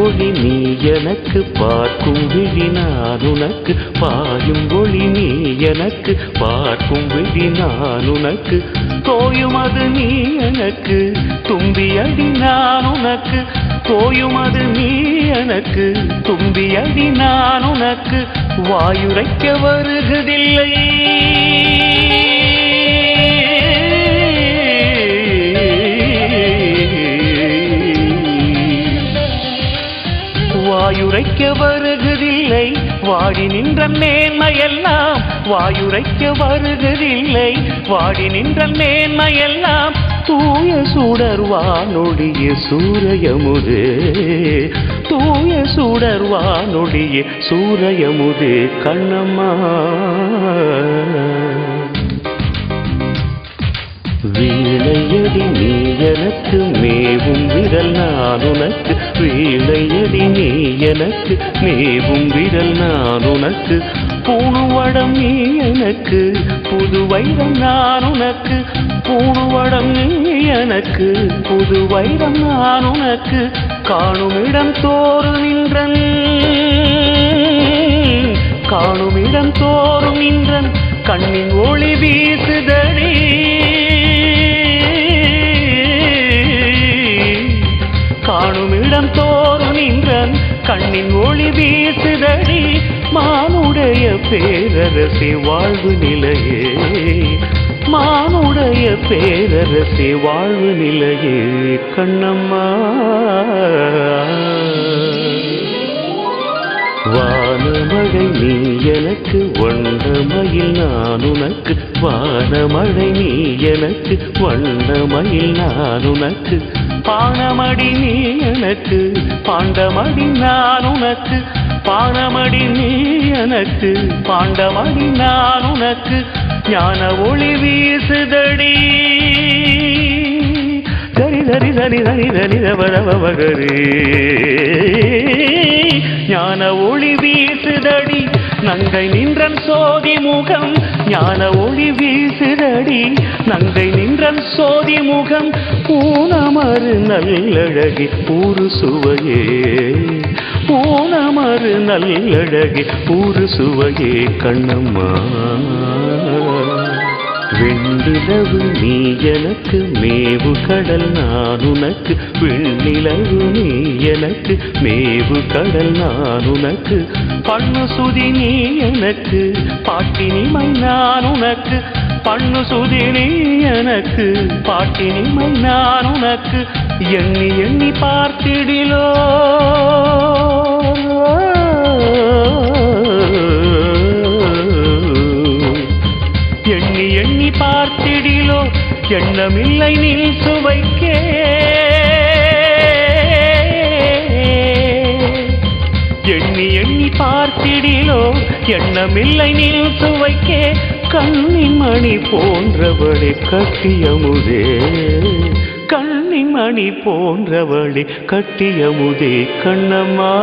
ஒளி நீ எனக்கு பார்க்கும் விழி நான் உனக்கு பாயும் ஒளி நீ எனக்கு பார்க்கும் விழி நான் உனக்கு தோயும் அது நீ எனக்கு தும்பி அடி நான் உனக்கு தோயும் அது நீ எனக்கு தும்பி அடி நான் உனக்கு வாயுரைக்க வருகதில்லை வாயுரைக்க வருகதில்லை வாடி நின்ற மேன்மையெல்லாம் வாயுரைக்க வருகதில்லை வாடி நின்ற மேன்மையெல்லாம் தூய சுடர் வானொடிய சூரியமுது தூய சுடர் வானொடிய சூரியமுது கண்ணம்மா வீணையடி நீ எனக்கு மேவும் விரல் நான் உனக்கு வீணையடி நீ எனக்கு மேவும் விரல் நான் உனக்கு பூணுவடம் நீ எனக்கு புது வைரம் நான் உனக்கு பூணுவடம் நீ எனக்கு புது வைரம் நான் உனக்கு காணும் இடம் தோறு நின்றன் காணும் இடம் தோறும் நின்றன் கண்ணின் ஒளி வீசுதடி காணும் இடம் தோறும் நின்றன் கண்ணின் ஒளி வீசுதடி மானுடைய பேரரசி வாழ்வு நிலையே மானுடைய பேரரசி வாழ்வு நிலையே கண்ணம்மா வானமழை நீ எனக்கு வண்ணமயில் நான் உனக்கு வானமழை நீ எனக்கு வண்ணமயில் நான் உனக்கு பானமடி நீ எனக்கு பாண்டமடி நான் உனக்கு பானமடி நீ எனக்கு பாண்டமடி நான் உனக்கு ஞான ஒளி வீசுதடி தரி தரி தரி தரி தரி தவரவகரே ஞான ஒளி வீசுதடி நங்கை நின்றன் சோதி முகம் ஞான ஒளி வீசுதடி நங்கை நின்றன் சோதி முகம் பூனமரு நல்லழகி ஊரு சுவையே பூனமரு நல்லழகி ஊரு சுவையே கண்ணம்மா வெண்ணிலவு நீ எனக்கு மேவு கடல் நான் உனக்கு வெண்ணிலவு நீ எனக்கு மேவு கடல் நான் உனக்கு பண்ணு சுதி நீ எனக்கு பாட்டினிமை நான் உனக்கு பண்ணு சுதி நீ எனக்கு பாட்டினிமை நான் உனக்கு எண்ணி எண்ணி பார்த்திடிலோ எண்ணி எண்ணி பார்த்திடிலோ எண்ணமில்லை நீ சுவைக்கே எண்ணி எண்ணி பார்த்திடிலோ எண்ணமில்லை நீ சுவைக்கே கண்ணின் மணி போன்றவளே கட்டியமுதே கண்ணின் மணி போன்றவளே கட்டியமுதே கண்ணம்மா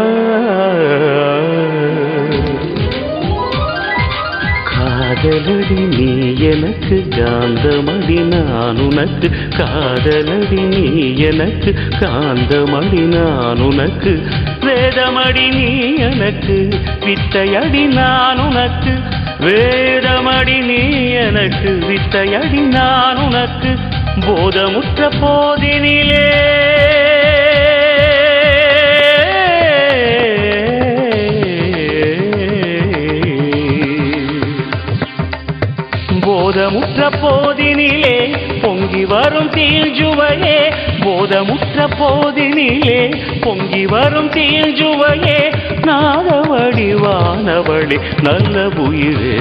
காதலடி நீ எனக்கு காந்தமடி நான் உனக்கு காதலடி நீ எனக்கு காந்தமடி நான் உனக்கு வேதமடி நீ எனக்கு வித்தையடி நான் உனக்கு வேதமடி நீ எனக்கு வித்தையடி நான் உனக்கு போதமுற்ற போதினிலே போதமுற்ற போதினிலே பொங்கி வரும் தீஞ்சுவையே போதமுற்ற போதினிலே பொங்கி வரும் தீஞ்சுவையே நாதவடி வானவளி நல்ல உயிரே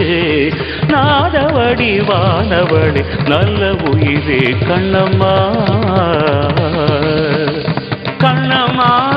நாதவடி வானவளி நல்ல உயிரே கண்ணம்மா கண்ணம்மா